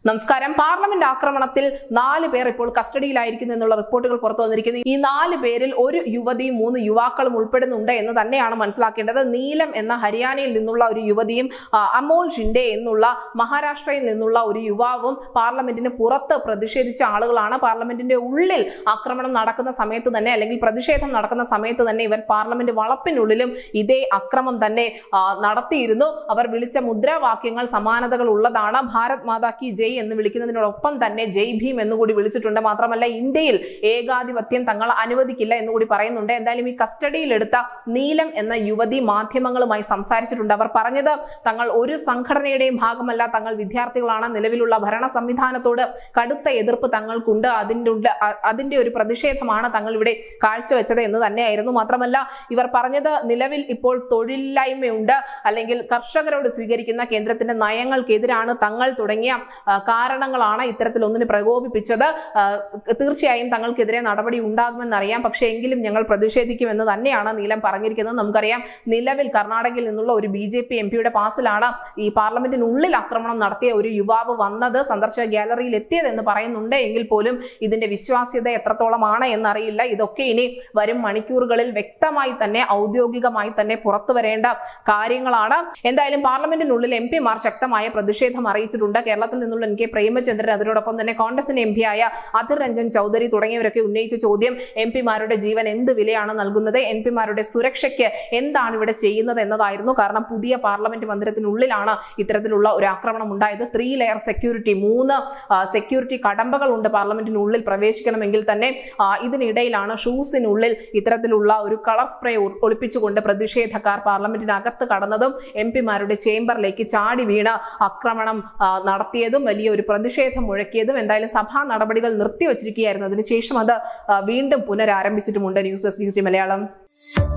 നമസ്കാരം പാർലമെന്റ് ആക്രമണത്തിൽ നാല് പേർ ഇപ്പോൾ കസ്റ്റഡിയിലായിരിക്കുന്നു എന്നുള്ള റിപ്പോർട്ടുകൾ പുറത്തു വന്നിരിക്കുന്നു ഈ നാല് പേരിൽ ഒരു യുവതിയും മൂന്ന് യുവാക്കളും ഉൾപ്പെടുന്നുണ്ട് എന്ന് തന്നെയാണ് മനസ്സിലാക്കേണ്ടത് നീലം എന്ന ഹരിയാനയിൽ നിന്നുള്ള ഒരു യുവതിയും ആ, അമോൽ ഷിൻഡെ എന്നുള്ള മഹാരാഷ്ട്രയിൽ നിന്നുള്ള ഒരു യുവാവും പാർലമെന്റിന് പുറത്ത് പ്രതിഷേധിച്ച ആളുകളാണ് പാർലമെന്റിന്റെ ഉള്ളിൽ ആക്രമണം നടക്കുന്ന സമയത്ത് തന്നെ അല്ലെങ്കിൽ പ്രതിഷേധം നടക്കുന്ന സമയത്ത് തന്നെ ഇവർ പാർലമെന്റ് വളപ്പിനുള്ളിലും ഇതേ അക്രമം തന്നെ ആ, നടത്തിയിരുന്നു അവർ വിളിച്ച മുദ്രാവാക്യങ്ങൾ സമാനതകൾ ഉള്ളതാണ് ഭാരത് മാതാ കി ജയ് എന്ന് വിളിക്കുന്നതിനോടൊപ്പം തന്നെ ജയ് ഭീം എന്നുകൂടി വിളിച്ചിട്ടുണ്ട് മാത്രമല്ല ഇന്ത്യയിൽ ഏകാധിപത്യം തങ്ങൾ അനുവദിക്കില്ല എന്നുകൂടി പറയുന്നുണ്ട് എന്തായാലും ഈ കസ്റ്റഡിയിലെടുത്ത നീലം എന്ന യുവതി മാധ്യമങ്ങളുമായി സംസാരിച്ചിട്ടുണ്ട് അവർ പറഞ്ഞത് തങ്ങൾ ഒരു സംഘടനയുടെയും ഭാഗമല്ല തങ്ങൾ വിദ്യാർത്ഥികളാണ് നിലവിലുള്ള ഭരണ സംവിധാനത്തോട് കടുത്ത എതിർപ്പ് തങ്ങൾക്കുണ്ട് അതിൻ്റെ ഉള്ള- അ- അതിന്റെ ഒരു പ്രതിഷേധമാണ് തങ്ങൾ ഇവിടെ കാഴ്ചവെച്ചത് എന്ന് തന്നെയായിരുന്നു മാത്രമല്ല ഇവർ പറഞ്ഞത് നിലവിൽ ഇപ്പോൾ തൊഴിലില്ലായ്മയുണ്ട് അല്ലെങ്കിൽ കർഷകരോട് സ്വീകരിക്കുന്ന കേന്ദ്രത്തിന്റെ നയങ്ങൾക്കെതിരാണ് തങ്ങൾ തുടങ്ങിയ ആ, കാരണങ്ങളാണ് ഇത്തരത്തിൽ ഒന്നിന് പ്രകോപിപ്പിച്ചത് ആ, തീർച്ചയായും തങ്ങൾക്കെതിരെ നടപടി ഉണ്ടാകുമെന്നറിയാം പക്ഷേ എങ്കിലും ഞങ്ങൾ പ്രതിഷേധിക്കുമെന്ന് തന്നെയാണ് നീലം പറഞ്ഞിരിക്കുന്നത് നമുക്കറിയാം നിലവിൽ കർണാടകയിൽ നിന്നുള്ള ഒരു ബി ജെ പി എം പിയുടെ പാസിലാണ് ഈ പാർലമെന്റിനുള്ളിൽ ആക്രമണം നടത്തിയ ഒരു യുവാവ് വന്നത് സന്ദർശക ഗാലറിയിൽ എത്തിയതെന്ന് പറയുന്നുണ്ട് എങ്കിൽ പോലും ഇതിന്റെ വിശ്വാസ്യത എത്രത്തോളമാണ് എന്നറിയില്ല ഇതൊക്കെ ഇനി വരും മണിക്കൂറുകളിൽ വ്യക്തമായി തന്നെ ഔദ്യോഗികമായി തന്നെ പുറത്തു വരേണ്ട കാര്യങ്ങളാണ് എന്തായാലും പാർലമെന്റിനുള്ളിൽ എം പിമാർ ശക്തമായ പ്രതിഷേധം അറിയിച്ചിട്ടുണ്ട് കേരളത്തിൽ നിന്നുള്ള എൻ കെ പ്രേമചന്ദ്രൻ അതിനോടൊപ്പം തന്നെ കോൺഗ്രസിന്റെ എം പിയായ അധിർ രഞ്ജൻ ചൗധരി തുടങ്ങിയവരൊക്കെ ഉന്നയിച്ച ചോദ്യം എം പിമാരുടെ ജീവൻ എന്ത് വിലയാണ് നൽകുന്നത് എം പിമാരുടെ സുരക്ഷയ്ക്ക് എന്താണ് ഇവിടെ ചെയ്യുന്നത് എന്നതായിരുന്നു കാരണം പുതിയ പാർലമെന്റ് മന്ദിരത്തിനുള്ളിലാണ് ഇത്തരത്തിലുള്ള ഒരു ആക്രമണം ഉണ്ടായത് ത്രീ ലെയർ സെക്യൂരിറ്റി മൂന്ന് സെക്യൂരിറ്റി കടമ്പകൾ ഉണ്ട് പാർലമെന്റിനുള്ളിൽ പ്രവേശിക്കണമെങ്കിൽ തന്നെ ആ, ഇതിനിടയിലാണ് ഷൂസിനുള്ളിൽ ഇത്തരത്തിലുള്ള ഒരു കളർ സ്പ്രേ ഒ- ഒളിപ്പിച്ചുകൊണ്ട് പ്രതിഷേധക്കാർ പാർലമെന്റിനകത്ത് കടന്നതും എം പിമാരുടെ ചേംബറിലേക്ക് ചാടി വീണ് ആക്രമണം ആ, നടത്തിയതും വലിയ ഒരു പ്രതിഷേധം മുഴക്കിയതും എന്തായാലും സഭാ നടപടികൾ നിർത്തിവച്ചിരിക്കുകയായിരുന്നു അതിനുശേഷം അത് ആ, വീണ്ടും പുനരാരംഭിച്ചിട്ടുമുണ്ട് news desk news D Malayalam